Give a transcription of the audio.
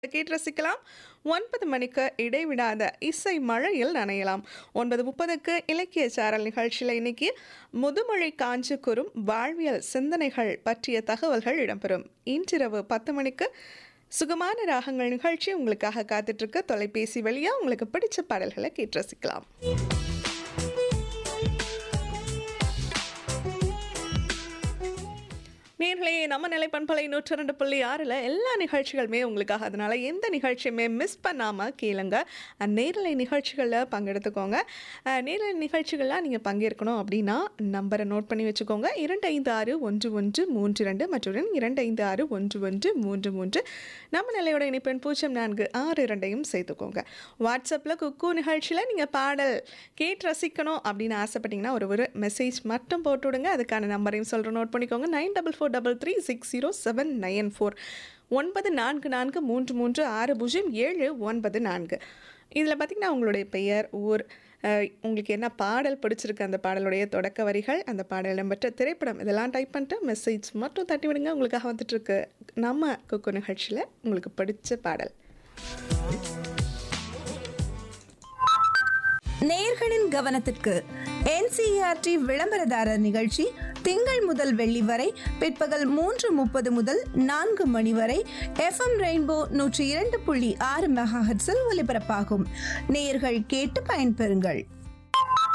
கேட்டு ரசிக்கலாம் ஒன்பது மணிக்கு இடைவிடாத இசை மழையில் நனையலாம் ஒன்பது முப்பதுக்கு இலக்கிய சாரல் நிகழ்ச்சியில் இன்னைக்கு முதுமொழி காஞ்சிக்குறும் வாழ்வியல் சிந்தனைகள் பற்றிய தகவல்கள் இடம்பெறும் இன்றிரவு பத்து மணிக்கு சுகமான ராகங்கள் நிகழ்ச்சி உங்களுக்காக காத்துட்ருக்கு தொலைபேசி வழியாக உங்களுக்கு பிடிச்ச பாடல்களை கேட்டு ரசிக்கலாம் நேர்களே நம்ம நிலை பண்பலை நூற்றி ரெண்டு புள்ளி ஆறில் எல்லா நிகழ்ச்சிகளுமே உங்களுக்காக அதனால் எந்த நிகழ்ச்சியுமே மிஸ் பண்ணாமல் கேளுங்க அஹ் நேரலை நிகழ்ச்சிகளில் பங்கெடுத்துக்கோங்க அஹ் நேரலை நிகழ்ச்சிகள்லாம் நீங்கள் பங்கேற்கணும் அப்படின்னா நம்பரை நோட் பண்ணி வச்சுக்கோங்க இரண்டு ஐந்து ஆறு ஒன்று ஒன்று மூன்று ரெண்டு மற்றும் இரண்டு ஐந்து ஆறு ஒன்று ஒன்று மூன்று மூன்று நம்ம நிலையோட இணைப்பெண் பூஜ்ஜியம் நான்கு ஆறு இரண்டையும் சேர்த்துக்கோங்க வாட்ஸ்அப்பில் குக்கு நிகழ்ச்சியில் நீங்கள் பாடல் கேட்டு ரசிக்கணும் அப்படின்னு ஆசைப்பட்டீங்கன்னா ஒரு ஒரு மெசேஜ் மட்டும் போட்டு விடுங்க அதுக்கான நம்பரையும் சொல்கிறேன் நோட் பண்ணிக்கோங்க nine double four double three six zero seven nine four ஒன்பது நான்கு நான்கு மூன்று மூன்று ஆறு பூஜ்ஜியம் ஏழு ஒன்பது நான்கு இதில் பார்த்திங்கன்னா உங்களுடைய பெயர் ஊர் அஹ், உங்களுக்கு என்ன பாடல் பிடிச்சிருக்கு அந்த பாடலுடைய தொடக்க வரிகள் அந்த பாடல் இடம்பெற்ற திரைப்படம் இதெல்லாம் டைப் பண்ணிட்டு மெசேஜ் மட்டும் தட்டி விடுங்க உங்களுக்காக வந்துட்டுருக்கு நம்ம குக்கு நிகழ்ச்சியில் உங்களுக்கு பிடிச்ச பாடல் நேயர்களின் கவனத்திற்கு என்சிஆர்டி விளம்பரதாரர் நிகழ்ச்சி திங்கள் முதல் வெள்ளி வரை பிற்பகல் மூன்று முப்பது முதல் நான்கு மணி வரை எஃப்எம் ரெயின்போ நூற்றி இரண்டு புள்ளி ஆறு மெகாஹெட்ஸில் ஒலிபரப்பாகும் நேயர்கள் கேட்டு பயன்பெறுங்கள்